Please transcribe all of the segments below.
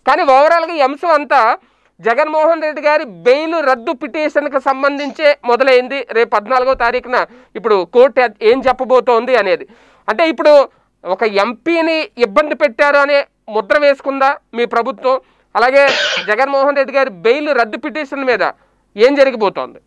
కానీ ఓవరాల్గా ఈ అంశం అంతా జగన్మోహన్ రెడ్డి గారి బెయిల్ రద్దు పిటిషన్కి సంబంధించే మొదలైంది రేపు పద్నాలుగో తారీఖున ఇప్పుడు కోర్టు ఏం చెప్పబోతోంది అనేది అంటే ఇప్పుడు ఒక ఎంపీని ఇబ్బంది పెట్టారు అనే ముద్ర వేసుకుందా మీ ప్రభుత్వం అలాగే జగన్మోహన్ రెడ్డి గారి బెయిల్ రద్దు పిటిషన్ మీద ఏం జరిగిపోతోంది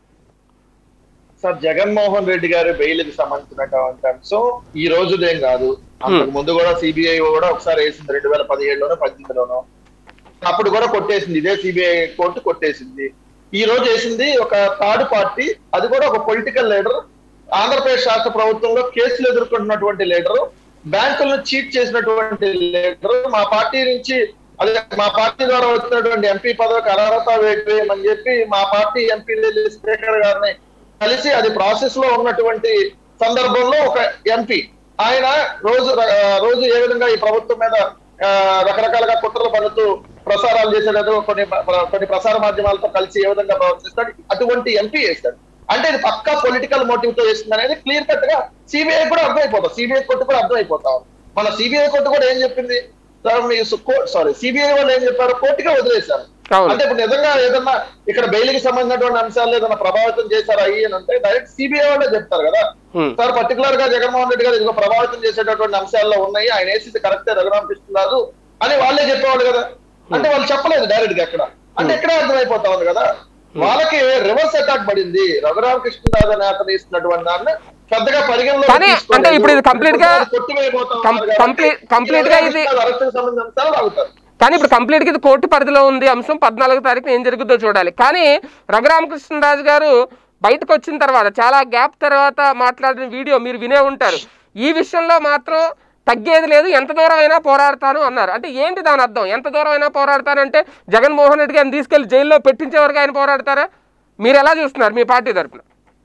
సార్ జగన్మోహన్ రెడ్డి గారి బెయిల్ కి సంబంధించినటువంటి అంశం ఈ రోజుదేం కాదు అంతకు ముందు కూడా సిబిఐ కూడా ఒకసారి వేసింది రెండు వేల పదిహేడులోనో పద్దెనిమిదిలోనో అప్పుడు కూడా కొట్టేసింది ఇదే సిబిఐ కోర్టు కొట్టేసింది ఈ రోజు వేసింది ఒక థర్డ్ పార్టీ అది కూడా ఒక పొలిటికల్ లీడర్ ఆంధ్రప్రదేశ్ రాష్ట్ర ప్రభుత్వంలో కేసులు ఎదుర్కొంటున్నటువంటి లీడర్ బ్యాంకులను చీట్ చేసినటువంటి లీడర్ మా పార్టీ నుంచి అదే మా పార్టీ ద్వారా వచ్చినటువంటి ఎంపీ పదవికి అర్హత వేయమని చెప్పి మా పార్టీ ఎంపీ స్పీకర్ గారిని కలిసి అది ప్రాసెస్ లో ఉన్నటువంటి సందర్భంలో ఒక ఎంపీ ఆయన రోజు ఆ, రోజు ఏ విధంగా ఈ ప్రభుత్వం మీద ఆ, రకరకాలుగా కుట్రలు పడుతూ ప్రసారాలు చేసేటట్టు కొన్ని ప్ర- కొన్ని ప్రసార మాధ్యమాలతో కలిసి ఏ విధంగా ప్రవర్తిస్తాడు అటువంటి ఎంపీ చేస్తాడు అంటే ఇది పక్కా పొలిటికల్ మోటివ్ తో చేస్తుంది అనేది క్లియర్ కట్ గా సిబిఐ కూడా అర్థమైపోతాం సిబిఐ కోర్టు కూడా అర్థమైపోతాం మన సిబిఐ కోర్టు కూడా ఏం చెప్పింది సార్ మీ సారీ సిబిఐ వాళ్ళు ఏం చెప్పారు కోర్టుగా వదిలేశారు అవును. అంటే ఇప్పుడు నిజంగా ఏదన్నా ఇక్కడ బెయిల్కి సంబంధించినటువంటి అంశాలు ఏదైనా ప్రభావితం చేశారా అయ్యి అని అంటే డైరెక్ట్ సిబిఐ వాళ్ళే చెప్తారు కదా Hmm. సార్ పర్టికులర్ గా జగన్మోహన్ రెడ్డి గారు ఇదిగో ప్రభావితం చేసేటటువంటి అంశాల్లో ఉన్నాయి ఆయన వేసింది కరెక్టే రఘురామకృష్ణరాజు అని వాళ్ళే చెప్పేవాళ్ళు కదా అంటే వాళ్ళు చెప్పలేదు డైరెక్ట్ గా ఎక్కడ అంటే ఎక్కడే అర్థమైపోతా ఉంది కదా వాళ్ళకి రివర్స్ అటాక్ పడింది రఘురామకృష్ణరాజు అనే అతను ఇస్తున్నటువంటి దాన్ని పెద్దగా పరిగణలో కానీ అంటే ఇప్పుడు ఇది complete గా కం- complete- complete గా ఇది- అరెస్ట్ సంబంధించిన అంశాలు లాగుతారు కానీ ఇప్పుడు కంప్లీట్గా ఇది కోర్టు పరిధిలో ఉంది అంశం పద్నాలుగో తారీఖున ఏం జరుగుతుందో చూడాలి కానీ రఘురామకృష్ణరాజు గారు బయటకు వచ్చిన తర్వాత చాలా గ్యాప్ తర్వాత మాట్లాడిన వీడియో మీరు వినే ఉంటారు ఈ విషయంలో మాత్రం తగ్గేది లేదు ఎంత దూరం అయినా పోరాడతాను అన్నారు అంటే ఏంటి దాని అర్థం ఎంత దూరం అయినా పోరాడతానంటే జగన్మోహన్ రెడ్డి గారిని తీసుకెళ్లి జైల్లో పెట్టించే వరకు ఆయన పోరాడతారా మీరు ఎలా చూస్తున్నారు మీ పార్టీ తరపున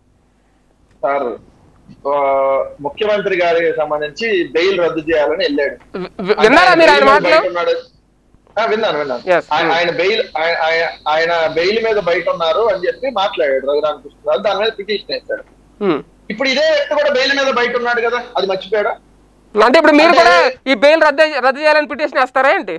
సార్ ఆ, ముఖ్యమంత్రి గారికి సంబంధించి బెయిల్ రద్దు చేయాలని వెళ్ళాడు వి- వి- విన్నారా మీరు ఆయన బెయిల్ మీద మాటలు బయట ఉన్నాడు. ఆ, విన్నాను విన్నాను Yes. ఆయన- ఆయన బెయిల్ ఆయన- ఆయన- ఆయన బెయిల్ మీద బయట ఉన్నారు అని చెప్పి మాట్లాడాడు రఘురామకృష్ణరాజు దాని మీద పిటిషన్ వేశాడు హ్మ్. ఇప్పుడు ఇదే వ్యక్తి కూడా బెయిల్ మీద బయట ఉన్నాడు కదా అది మర్చిపోయాడా అంటే ఇప్పుడు మీరు కూడా ఈ బెయిల్ రద్దు రద్దు చేయాలని పిటిషన్ వేస్తారా ఏంటి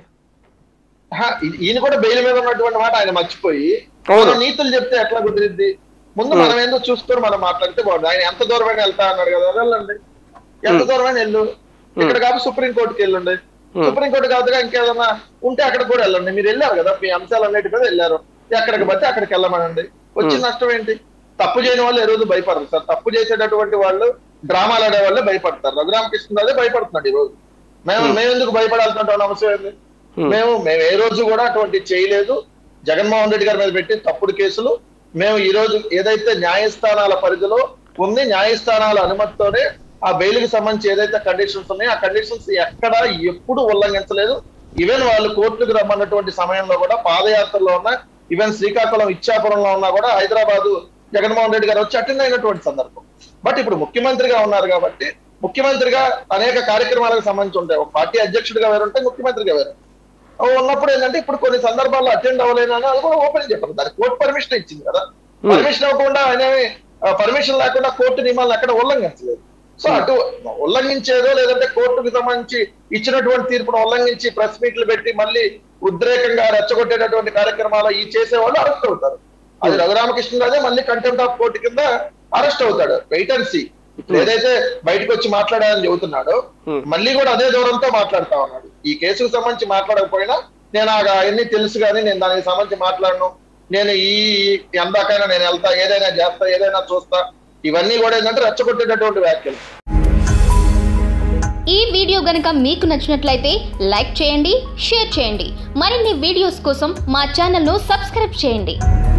ఆహా, ఈ- ఈయన కూడా బెయిల్ మీద ఉన్నటువంటి మాట ఆయన మర్చిపోయి అవును. మనం నీతులు చెప్తే ఎట్లా కుదిరిద్ది ముందు మనం ఏందో చూసుకొని మనం మాట్లాడితే బాగుంది ఆయన ఎంత దూరమైనా వెళ్తా అన్నాడు కదా వెళ్ళండి ఎంత దూరమైనా వెళ్ళు ఇక్కడ కాబట్టి సుప్రీం కోర్టుకి వెళ్ళండి సుప్రీం కోర్టు కాదుగా ఇంకేదన్నా ఉంటే అక్కడ కూడా వెళ్ళండి మీరు వెళ్ళారు కదా మీ అంశాలన్నిటి మీద వెళ్ళారు ఎక్కడికి బట్టి అక్కడికి వెళ్ళమనండి వచ్చిన నష్టం ఏంటి తప్పు చేయని వాళ్ళు ఏ రోజు భయపడరు సార్ తప్పు చేసేటటువంటి వాళ్ళు డ్రామాలు ఆడే వాళ్ళే భయపడతారు రఘురామకృష్ణరాజే భయపడుతున్నాడు ఈ రోజు మేము మేము ఎందుకు భయపడాల్సిన అవసరం ఏంది మేము మేము ఏ రోజు కూడా అటువంటి చేయలేదు జగన్మోహన్ రెడ్డి గారి మీద పెట్టి తప్పుడు కేసులు మేము ఈ రోజు ఏదైతే న్యాయస్థానాల పరిధిలో ఉంది న్యాయస్థానాల అనుమతితోనే ఆ బెయిల్ కి సంబంధించి ఏదైతే కండిషన్స్ ఉన్నాయో ఆ కండిషన్స్ ఎక్కడ ఎప్పుడు ఉల్లంఘించలేదు ఈవెన్ వాళ్ళు కోర్టుకు రమ్మన్నటువంటి సమయంలో కూడా పాదయాత్రలో ఉన్న ఈవెన్ శ్రీకాకుళం ఇచ్చాపురంలో ఉన్నా కూడా హైదరాబాద్ జగన్మోహన్ రెడ్డి గారు వచ్చి అటెండ్ అయినటువంటి సందర్భం బట్ ఇప్పుడు ముఖ్యమంత్రిగా ఉన్నారు కాబట్టి ముఖ్యమంత్రిగా అనేక కార్యక్రమాలకు సంబంధించి ఉంటాయి ఒక పార్టీ అధ్యక్షుడిగా వేరుంటాయి ముఖ్యమంత్రిగా వేరు ఉన్నప్పుడు ఏంటంటే ఇప్పుడు కొన్ని సందర్భాల్లో అటెండ్ అవ్వలేనని అది కూడా ఓపెన్ చెప్పారు దానికి కోర్టు పర్మిషన్ ఇచ్చింది కదా పర్మిషన్ ఇవ్వకుండా ఆయన పర్మిషన్ లేకుండా కోర్టు నియమాలను ఎక్కడ ఉల్లంఘించలేదు సో అటు ఉల్లంఘించేదో లేదంటే కోర్టుకు సంబంధించి ఇచ్చినటువంటి తీర్పును ఉల్లంఘించి ప్రెస్ మీట్లు పెట్టి మళ్ళీ ఉద్రేకంగా రెచ్చగొట్టేటటువంటి కార్యక్రమాలు ఈ చేసేవాళ్ళు అరెస్ట్ అవుతారు అది రఘురామకృష్ణరాజే మళ్ళీ కంటెంప్ట్ ఆఫ్ కోర్టు కింద అరెస్ట్ అవుతాడు వెయిట్ అండ్ సీ ఇప్పుడు ఏదైతే బయటకు వచ్చి మాట్లాడాలని చెబుతున్నాడో మళ్ళీ కూడా అదే దూరంతో మాట్లాడుతా ఉన్నాడు ఈ కేసుకు సంబంధించి మాట్లాడకపోయినా నేను ఆ అవన్నీ తెలుసు కానీ నేను దానికి సంబంధించి మాట్లాడను నేను ఈ ఎందాకైనా నేను వెళ్తా ఏదైనా చేస్తా ఏదైనా చూస్తా ఇవన్నీ కూడా ఏంటంటే రెచ్చగొట్టేటటువంటి వ్యాఖ్యలు ఈ వీడియో గనుక మీకు నచ్చినట్లయితే లైక్ చేయండి షేర్ చేయండి మరిన్ని వీడియోస్ కోసం మా ఛానల్ను సబ్స్క్రైబ్ చేయండి